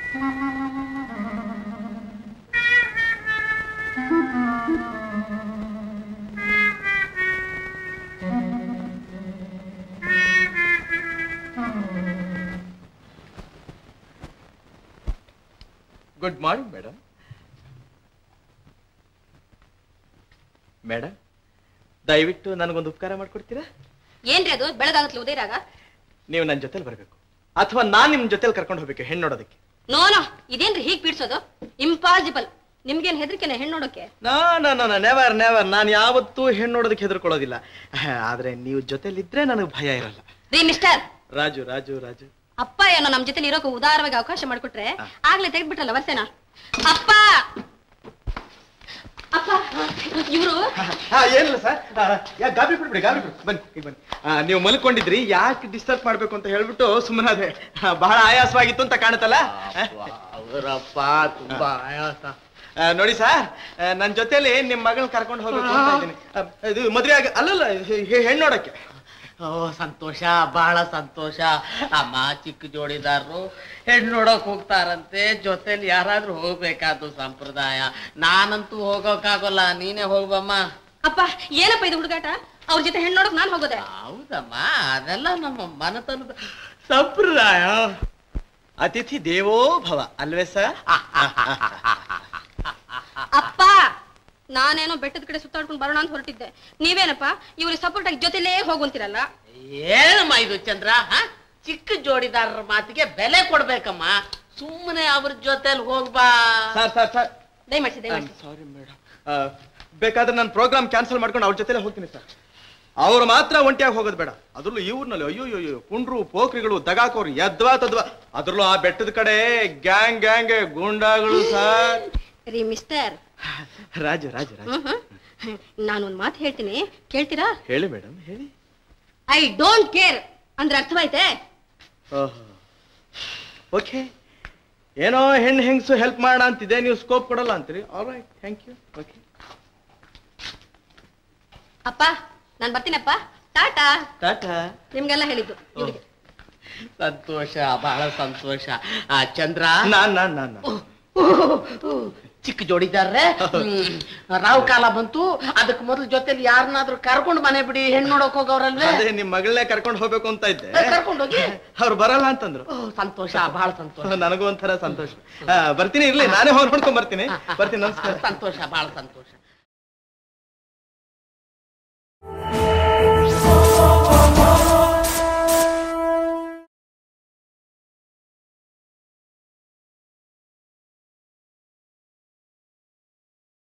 Good morning madam madam ದಯವಿಟ್ಟು ನನಗೊಂದು ಉಪಕಾರ ಮಾಡ್ಕೊಡ್ತೀರಾ ಏನ್ರಿ ಅದು ಬೆಳಗಾಗತ್ಲ ಉದಯರಾಗ ನೀವು ನನ್ನ ಜೊತೆಲಿ ಬರಬೇಕು ಅಥವಾ ನಾನು ನಿಮ್ಮ ಜೊತೆಲಿ ಕರ್ಕೊಂಡು ಹೋಗ್ಬೇಕು ಹೆಣ್ಣು ನೋಡೋದಕ್ಕೆ ನೋ ನೋ ಇದೇನ್ರಿ ಹೀಗ್ ಪೀಡ್ಸೋದು ಇಂಪಾಸಿಬಲ್ ನಿಮ್ಗೇನ್ ಹೆದರಿಕೆನೆ ಹೆಣ್ಣು ನೋಡೋಕೆ ನಾ ನಾ ನಾ ನೆವರ್ ನೆವರ್ ನಾನು ಯಾವತ್ತೂ ಹೆಣ್ಣು ನೋಡೋದಕ್ಕೆ ಹೆದರ್ಕೊಳ್ಳೋದಿಲ್ಲ ಆದ್ರೆ ನೀವು ಜೊತೆಲಿದ್ರೆ ನನಗೆ ಭಯ ಇರಲ್ಲ ರೀ ಮಿಸ್ಟರ್ ರಾಜು ರಾಜು ರಾಜು ಅಪ್ಪ ಏನೋ ನಮ್ ಜೊತೆ ಇರೋಕೆ ಉದಾರವಾಗಿ ಅವಕಾಶ ಮಾಡ್ಕೊಟ್ರೆ ಆಗ್ಲೇ ತೆಗೆದ್ಬಿಟ್ರಲ್ಲ ವರ್ಷನ ಅಪ್ಪ ಅಪ್ಪ ಇವರು ಹಾ ಏನಿಲ್ಲ ಸರ್ ಯಾ ಗಾಬರಿ ಬಿಡ್ಬಿಡಿ ಗಾಬರಿ ಬಿಡಿ ಬನ್ನಿ ಈಗ ಬನ್ನಿ ಆ, ನೀವು ಮಲ್ಕೊಂಡಿದ್ರಿ ಯಾಕೆ ಡಿಸ್ಟರ್ಬ್ ಮಾಡ್ಬೇಕು ಅಂತ ಹೇಳ್ಬಿಟ್ಟು ಸುಮ್ಮನಾದೆ ಆ, ಬಹಳ ಆಯಾಸವಾಗಿತ್ತು ಅಂತ ಕಾಣುತ್ತಲ್ಲ ಅವರಪ್ಪ ತುಂಬಾ ಆಯಾಸ ಆ, ನೋಡಿ ಸರ್ ನನ್ನ ಜೊತೆಲಿ ನಿಮ್ಮ ಮಗಳನ್ನ ಕರ್ಕೊಂಡು ಹೋಗ್ಬೇಕು ಅಂತ ಇದ್ದೀನಿ ಆ, ಇದು ಮದುವೆ ಆಗ ಅಲ್ಲಲ್ಲ ಹೆ- ಹೆಣ್ಣು ನೋಡಕ್ಕೆ ಓ ಸಂತೋಷ ಬಹಳ ಸಂತೋಷ ಅಮ್ಮ ಚಿಕ್ಕ ಜೋಡಿದಾರರು ಹೆಣ್ಣು ನೋಡಕ್ ಹೋಗ್ತಾರಂತೆ ಜೊತೆಲಿ ಯಾರಾದ್ರೂ ಹೋಗ್ಬೇಕಾದ್ದು ಸಂಪ್ರದಾಯ ನಾನಂತೂ ಹೋಗೋಕ್ಕಾಗಲ್ಲ ನೀನೇ ಹೋಗ್ಬಮ್ಮ ಅಪ್ಪ ಏನಪ್ಪ ಇದು ಹುಡುಗಾಟ ಅವ್ರ ಜೊತೆ ಹೆಣ್ಣು ನೋಡಕ್ ನಾನ್ ಹೋಗೋದೆ ಹೌದಮ್ಮ ಅದೆಲ್ಲ ನಮ್ಮ ಮನತನದ ಸಂಪ್ರದಾಯ ಅತಿಥಿ ದೇವೋ ಭವ ಅಲ್ವೇ ಸರ್ ಅಪ್ಪ ನಾನೇನೋ ಬೆಟ್ಟದ ಕಡೆ ಸುತ್ತಾಡ್ಕೊಂಡು ಬರೋಣ ಅಂತ ಹೊರಟಿದ್ದೆ ನೀವೇನಪ್ಪ ಇವ್ರಿಗೆ ಸಪೋರ್ಟ್ ಆಗಿ ಜೊತೆಲೇ ಹೋಗುವಂತಿರಲ್ಲ ಏನಮ್ಮ ಇದು ಚಂದ್ರ ಹ? ಚಿಕ್ಕ ಜೋಡಿದಾರರ ಮಾತಿಗೆ ಬೆಲೆ ಕೊಡ್ಬೇಕಮ್ಮ ಸುಮ್ಮನೆ ಅವ್ರ ಜೊತೆಲಿ ಹೋಗ್ಬಾ ಸರ್ ಸರ್ ಸರ್ ದಯಮಾಡಿಸಿ ದಯಮಾಡಿಸಿ ಸಾರಿ ಮೇಡಮ್ ಬೇಕಾದ್ರೆ ನಾನು ಪ್ರೋಗ್ರಾಮ್ ಕ್ಯಾನ್ಸಲ್ ಮಾಡ್ಕೊಂಡು ಅವ್ರ ಜೊತೆಲೆ ಹೋಗ್ತೀನಿ ಸರ್ ಅವ್ರು ಮಾತ್ರ ಒಂಟಿಯಾಗಿ ಹೋಗೋದು ಬೇಡ ಅದ್ರಲ್ಲೂ ಈ ಊರ್ನಲ್ಲಿ ಅಯ್ಯೋ ಅಯ್ಯೋ ಪುಂಡ್ರು ಪೋಖ್ರಿಗಳು ದಗಾಕೋರು ಎದ್ವಾ ತದ್ವಾ ಅದ್ರಲ್ಲೂ ಆ ಬೆಟ್ಟದ ಕಡೆ ಗ್ಯಾಂಗ್ ಗ್ಯಾಂಗ್ ಗೂಂಡಾಗಳು ಸರ್ ರೀ ಮಿಸ್ಟರ್ ರಾಜು ರಾಜು ರಾಜು ಹ್ಮ್ ಹ್ಮ್ ನಾನೊಂದ್ ಮಾತು ಹೇಳ್ತೀನಿ ಕೇಳ್ತೀರಾ ಹೇಳಿ ಮೇಡಮ್ ಹೇಳಿ ಐ ಡೋಂಟ್ ಕೇರ್ ಅಂದ್ರೆ ಅರ್ಥವಾಯ್ತೆ ಓಕೆ ಏನೋ ಹೆಣ್ಣು ಹೆಂಗಸು ಹೆಲ್ಪ್ ಮಾಡೋಣ ಅಂತಿದೆ ನೀವು ಸ್ಕೋಪ್ ಕೊಡಲ್ಲ ಅಂತೀರಿ all right thank you okay ಅಪ್ಪ ನಾನ್ ಬರ್ತೀನಪ್ಪ ಟಾಟಾ ಟಾಟಾ ನಿಮ್ಗೆಲ್ಲ ಹೇಳಿದ್ದು ಇವ್ರಿಗೆ. ಸಂತೋಷ ಬಹಳ ಸಂತೋಷ ಆ ಚಂದ್ರ ನಾನ್ ನಾನ್ ನಾನ್ ನಾನ್. ಚಿಕ್ಕ ಜೋಡಿದಾರ್ರೆ ಹ್ಮ್, ರಾವ್ ಕಾಲ ಬಂತು ಅದಕ್ ಮೊದಲು ಜೊತೆಲಿ ಯಾರನ್ನಾದ್ರೂ ಕರ್ಕೊಂಡು ಮನೆ ಬಿಡಿ ಹೆಣ್ಣು ನೋಡಕ್ ಹೋಗವ್ರಲ್ವೇ ಅದೇ ನಿಮ್ ಮಗಳನ್ನೇ ಕರ್ಕೊಂಡು ಹೋಗ್ಬೇಕು ಅಂತ ಇದ್ದೆ ಕರ್ಕೊಂಡು ಹೋಗಿ ಅವ್ರು ಬರಲ್ಲ ಅಂತಂದ್ರು ಓ, ಸಂತೋಷ ಬಹಳ ಸಂತೋಷ ನನಗೂ ಒಂಥರ ಸಂತೋಷ ಆ, ಬರ್ತೀನಿ ಇರ್ಲಿ ನಾನೇ ಹೋಗಿ ನೋಡ್ಕೊಂಡ್ ಬರ್ತೀನಿ ಬರ್ತೀನಿ ನಮಸ್ಕಾರ ಸಂತೋಷ ಬಹಳ ಸಂತೋಷ